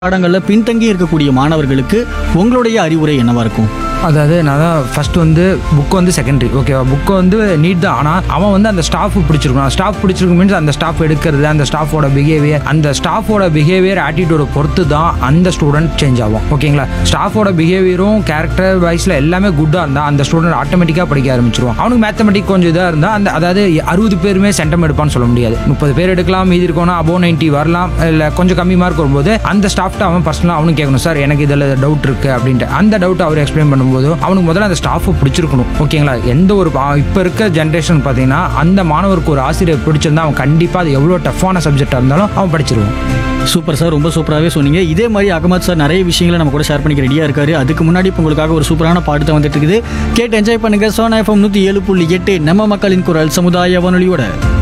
பாடங்களில் பின்தங்கி இருக்கக்கூடிய மாணவர்களுக்கு உங்களுடைய அறிவுரை என்னவா இருக்கும் அதாவது நான் தான் ஃபர்ஸ்ட் வந்து புக் வந்து செகண்டரி ஓகேவா புக்கு வந்து நீட் தான் ஆனால் அவன் வந்து அந்த ஸ்டாஃப் பிடிச்சிருக்கணும் ஸ்டாஃப் பிடிச்சிருக்கும் மீன்ஸ் அந்த ஸ்டாஃப் எடுக்கிறது அந்த ஸ்டாஃபோட பிஹேவியர் அந்த ஸ்டாஃபோட பிஹேவியர் ஆட்டிடியூட பொறுத்து தான் அந்த ஸ்டூடெண்ட் சேஞ்ச் ஆகும் ஓகேங்களா ஸ்டாஃபோட பிஹேவியரும் கேரக்டர் வைஸில் எல்லாமே குட்டாக இருந்தால் அந்த ஸ்டூடெண்ட் ஆட்டோமேட்டிக்காக படிக்க ஆரம்பிச்சிருவான் அவனுக்கு மேத்தமெட்டிக் கொஞ்சம் இதாக இருந்தால் அந்த அதாவது அறுபது பேருமே சென்டம் எடுப்பான்னு சொல்ல முடியாது முப்பது பேர் எடுக்கலாம் மீதி இருக்கணும் அபோ நைன்ட்டி வரலாம் இல்லை கொஞ்சம் கம்மி மார்க் வரும்போது அந்த ஸ்டாஃப்ட்ட அவன் பர்சனலாக அவனுக்கு கேட்கணும் சார் எனக்கு இதில் டவுட் இருக்குது அப்படின்ட்டு அந்த டவுட் அவர் எக்ஸ்பிளைன் பண்ணும்போது அவனுக்கு முதல்ல அந்த ஸ்டாஃபை பிடிச்சிருக்கணும் ஓகேங்களா எந்த ஒரு இப்போ இருக்க ஜென்ரேஷன் பார்த்தீங்கன்னா அந்த மாணவருக்கு ஒரு ஆசிரியர் பிடிச்சிருந்தா அவன் கண்டிப்பாக அது எவ்வளோ டஃப்பான சப்ஜெக்டாக இருந்தாலும் அவன் படிச்சிருவான் சூப்பர் சார் ரொம்ப சூப்பராகவே சொன்னீங்க இதே மாதிரி அகமது சார் நிறைய விஷயங்களை நம்ம கூட ஷேர் பண்ணிக்க ரெடியாக இருக்காரு அதுக்கு முன்னாடி இப்போ உங்களுக்காக ஒரு சூப்பரான பாட்டு தான் வந்துட்டு இருக்குது கேட்டு என்ஜாய் பண்ணுங்க சோனா எஃப்எம் நூற்றி ஏழு புள்ளி எட்டு நம்ம மக்களின் குரல் சமுதாய வானொலியோட